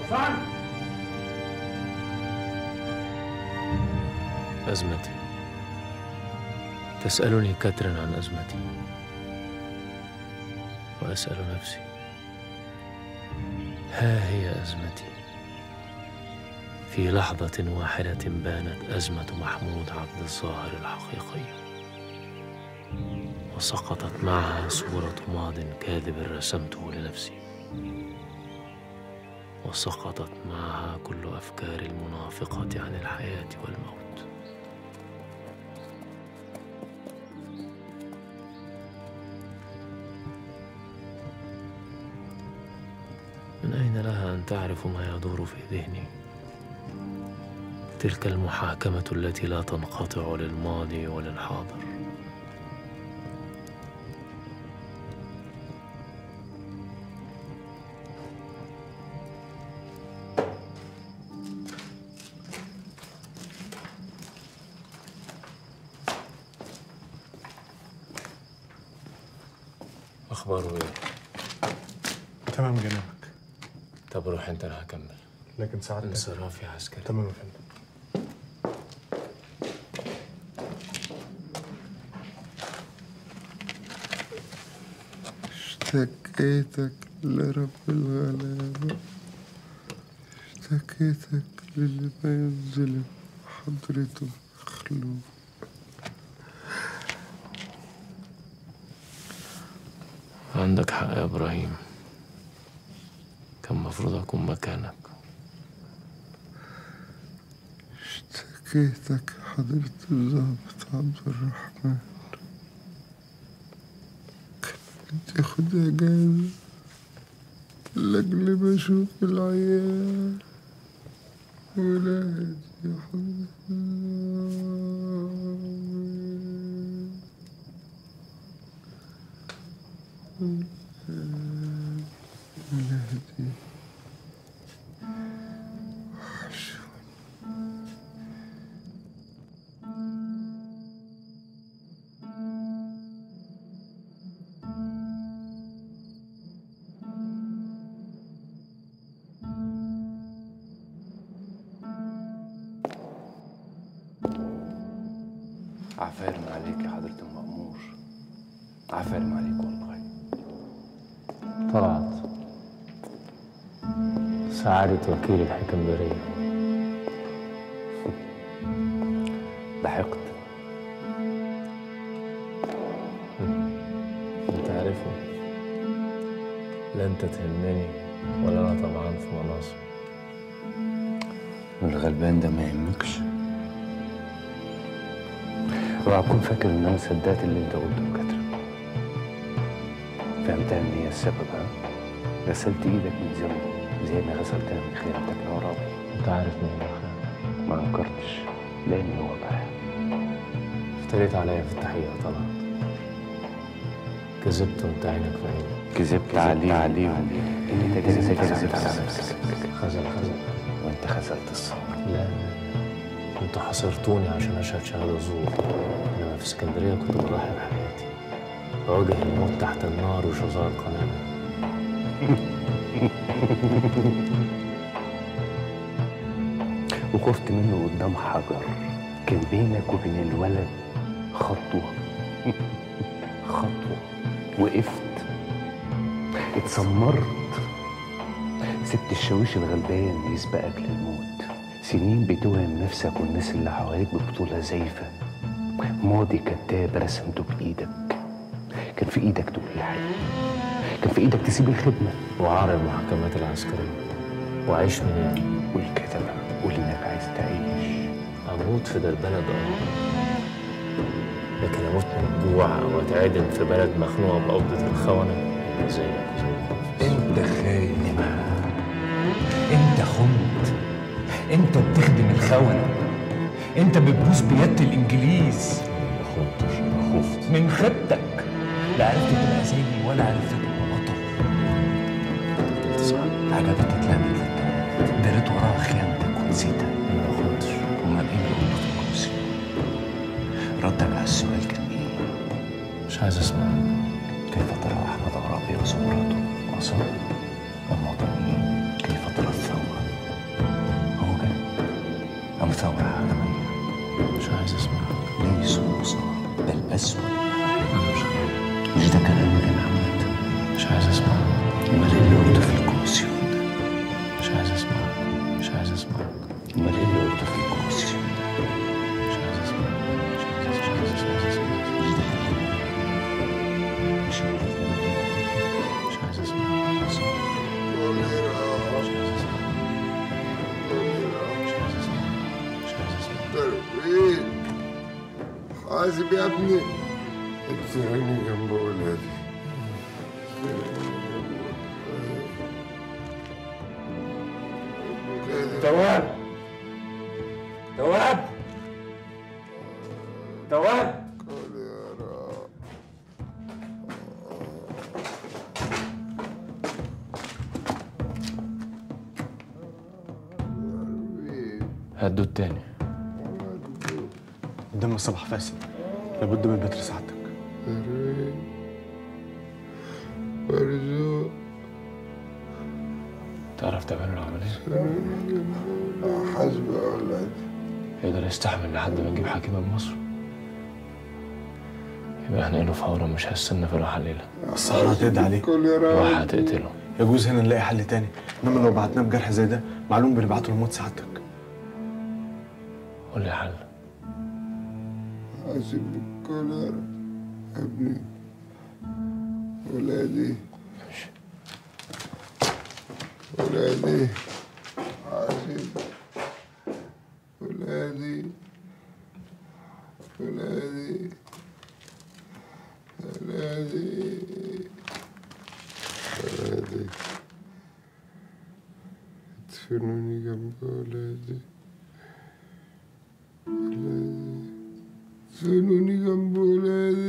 حسام أزمتي تسألني كاترين عن أزمتي وأسأل نفسي ها هي أزمتي في لحظة واحدة بانت أزمة محمود عبد الظاهر الحقيقية وسقطت معها صورة ماض كاذب رسمته لنفسي وسقطت معها كل أفكار المنافقة عن الحياة والموت من أين لها أن تعرف ما يدور في ذهني؟ تلك المحاكمة التي لا تنقطع للماضي وللحاضر أخباره إيه؟ تمام جنابك طب روح أنت أنا هكمل لكن ساعتك انصراف يا عسكري تمام يا فندم اشتكيتك لرب الغلابة اشتكيتك للي ما ينظلم حضرته مخلوق عندك حق يا إبراهيم كان مفروض أكون مكانك اشتكيتك حضرة الضابط عبد الرحمن كنت تاخد اجازة لأجل ما اشوف العيال ولادي يا حضرة ولادي عفارم عليك يا حضرة المأمور عفارم عليك والله طلعت سعادة وكيل الحكمدارية ضحكت أنت عارفني لا أنت تهمني ولا أنا طبعا في مناصب والغلبان ده ما يهمكش اوعى تكون فاكر ان انا صدقت اللي انت قلته يا كاترين فهمتها ان هي السبب ها غسلت ايدك من ذنبه زي ما غسلتها من خيانتك يا رابي أنت عارف مين يا خالد ما انكرتش لاني هو بقى افتريت عليا في التحقيق طلعت كذبت وانت عينك في عيني كذبت عليه عليهم ان انت كذبت كذبت على نفسك خزل خزل وانت خذلت الصبر لا لا انتوا حصرتوني عشان اشهد شهاده زور انما في اسكندريه كنت بضحي بحياتي بواجه الموت تحت النار وشظايا القنابل وخفت منه قدام حجر كان بينك وبين الولد خطوة خطوة وقفت اتسمرت سبت الشاويش الغلبان يسبقك للموت سنين بتوهم نفسك والناس اللي حواليك ببطولة زايفة ماضي كذاب رسمته بإيدك كان في إيدك تقول الحق كان في إيدك تسيب الخدمة وعار المحاكمات العسكريه وعيش منين قول كده بقى قول إنك عايز تعيش اموت في ده البلد اه لكن اموت من الجوع او اتعدم في بلد مخنوقه بقبضه الخونه اللي زيك وزي انت خاين انت خنت انت بتخدم الخونة انت بتبوس بيد الانجليز ما خنتش انا خفت من خيبتك لا عرفت تبقى زيي ولا عرفت تبقى بطل انت صح عجبت تتلمي في الدار دريت وراها خيانتك ونسيتها انا ما خنتش امال ايه اللي قلته في الكرسي ردك على السؤال كان ايه مش عايز اسمع كيف ترى احمد عرابي وزمرته وصل المواطنين كيف ترى الثوره حاسب يا ابني ادفنوني جنب ولادي تواب تواب تواب هدوا التاني قدام الصباح فاسد لابد من بتر سعادتك مرزوق تعرف تعمل العملية؟ حاسب يا ولادي يقدر يستحمل لحد ما نجيب حكيم من مصر يبقى احنا له فورا مش هستنى في الراحة الليلة الصحراء هتقضي عليه كل يا الراحة راجل هتقتله يجوز هنا نلاقي حل تاني انما لو بعتناه بجرح زي ده معلوم بنبعته لموت سعادتك قول لي حل حاسب كل يا راجل ابني ولادي ولادي حاسب ولادي ولادي ولادي ولادي ادفنوني جنب ولادي ولادي ادفنوني جنب ولادي